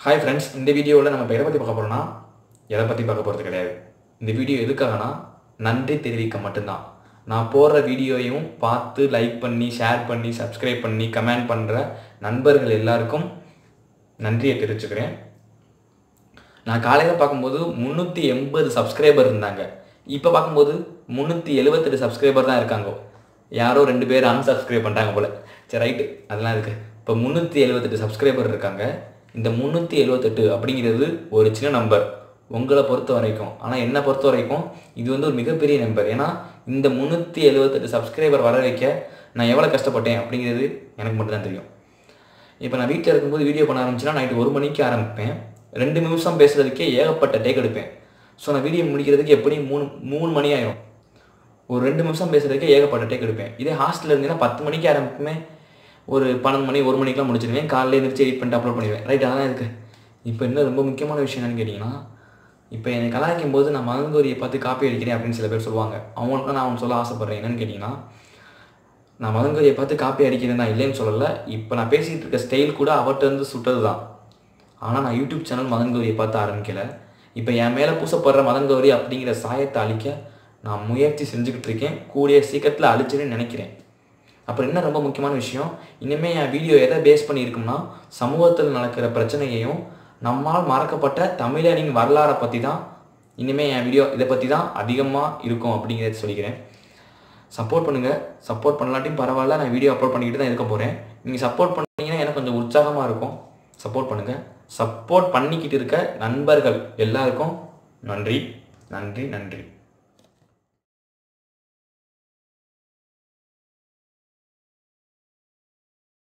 hi friends இந்த வீடியோவில் நம்ம இப்போ எதை பற்றி பார்க்க போகிறோம்னா எதை பற்றி பார்க்க போகிறது கிடையாது இந்த வீடியோ எதுக்காகனா நன்றி தெரிவிக்க மட்டும்தான் நான் போடுற வீடியோவையும் பார்த்து லைக் பண்ணி ஷேர் பண்ணி சப்ஸ்கிரைப் பண்ணி கமெண்ட் பண்ணுற நண்பர்கள் எல்லாருக்கும் நன்றியை தெரிவிச்சுக்கிறேன் நான் காலையில் பார்க்கும்போது முந்நூற்றி எண்பது சப்ஸ்கிரைபர் இருந்தாங்க இப்போ பார்க்கும்போது முந்நூற்றி எழுபத்தெட்டு சப்ஸ்கிரைபர் தான் இருக்காங்க யாரோ ரெண்டு பேர் அன்சப்ஸ்கிரைப் பண்ணுறாங்க போல் சரி ரைட்டு அதெல்லாம் இருக்குது இப்போ முந்நூற்றி எழுபத்தெட்டு சப்ஸ்கிரைபர் இருக்காங்க இந்த முந்நூற்றி எழுபத்தெட்டு அப்படிங்கிறது ஒரு சின்ன நம்பர் உங்களை பொறுத்த வரைக்கும் ஆனால் என்னை பொறுத்த வரைக்கும் இது வந்து ஒரு மிகப்பெரிய நம்பர் ஏன்னா இந்த முந்நூற்றி எழுபத்தெட்டு சப்ஸ்கிரைபர் வர வைக்க நான் எவ்வளோ கஷ்டப்பட்டேன் அப்படிங்கிறது எனக்கு மட்டும்தான் தெரியும் இப்போ நான் வீட்டில் இருக்கும்போது வீடியோ பண்ண ஆரம்பிச்சுன்னா நைட்டு ஒரு மணிக்கு ஆரம்பிப்பேன் ரெண்டு நிமிஷம் பேசுறதுக்கே ஏகப்பட்ட டேக் எடுப்பேன் ஸோ நான் வீடியோ முடிக்கிறதுக்கு எப்படியும் மூணு மூணு மணி ஆயிரும் ஒரு ரெண்டு நிமிஷம் பேசுறதுக்கே ஏகப்பட்ட டேக் எடுப்பேன் இதே ஹாஸ்டலில் இருந்தீங்கன்னா பத்து மணிக்கு ஆரம்பிப்பேன் ஒரு பன்னெண்டு மணி ஒரு மணிக்கெலாம் முடிச்சிடுவேன் காலையில் எழுந்திரிச்சு எடிட் பண்ணிட்டு அப்லோட் பண்ணிடுவேன் ரைட் அதெல்லாம் இருக்குது இப்போ இன்னும் ரொம்ப முக்கியமான விஷயம் என்னன்னு கேட்டிங்கன்னா இப்போ என்னை கலாய்க்கும் போது நான் மதங்கோரியை பார்த்து காப்பி அடிக்கிறேன் அப்படின்னு சில பேர் சொல்லுவாங்க அவங்களுக்கு நான் அவன் சொல்ல ஆசைப்பட்றேன் என்னன்னு கேட்டிங்கன்னா நான் மதங்கோரியை பார்த்து காப்பி அடிக்கிறேன் நான் இல்லைன்னு சொல்லலை இப்போ நான் பேசிகிட்டு இருக்க ஸ்டைல் கூட அவர்கிட்ட இருந்து சுட்டது தான் ஆனால் நான் யூடியூப் சேனல் மதங்கௌரியை பார்த்து ஆரம்பிக்கல இப்போ என் மேலே பூசப்படுற மதங்கௌரி அப்படிங்கிற சாயத்தை அழிக்க நான் முயற்சி செஞ்சுக்கிட்டு இருக்கேன் கூடிய சீக்கிரத்தில் அழிச்சுன்னு நினைக்கிறேன் அப்புறம் என்ன ரொம்ப முக்கியமான விஷயம் இனிமேல் என் வீடியோ எதை பேஸ் பண்ணியிருக்கும்னா சமூகத்தில் நடக்கிற பிரச்சனையையும் நம்மால் மறக்கப்பட்ட தமிழனின் வரலாறை பற்றி தான் இனிமேல் என் வீடியோ இதை பற்றி தான் அதிகமாக இருக்கும் அப்படிங்கிறத சொல்லிக்கிறேன் சப்போர்ட் பண்ணுங்கள் சப்போர்ட் பண்ணலாட்டியும் பரவாயில்ல நான் வீடியோ அப்லோட் பண்ணிக்கிட்டு தான் இருக்க போகிறேன் நீங்கள் சப்போர்ட் பண்ணீங்கன்னா எனக்கு கொஞ்சம் உற்சாகமாக இருக்கும் சப்போர்ட் பண்ணுங்கள் சப்போர்ட் பண்ணிக்கிட்டு இருக்க நண்பர்கள் எல்லாருக்கும் நன்றி நன்றி நன்றி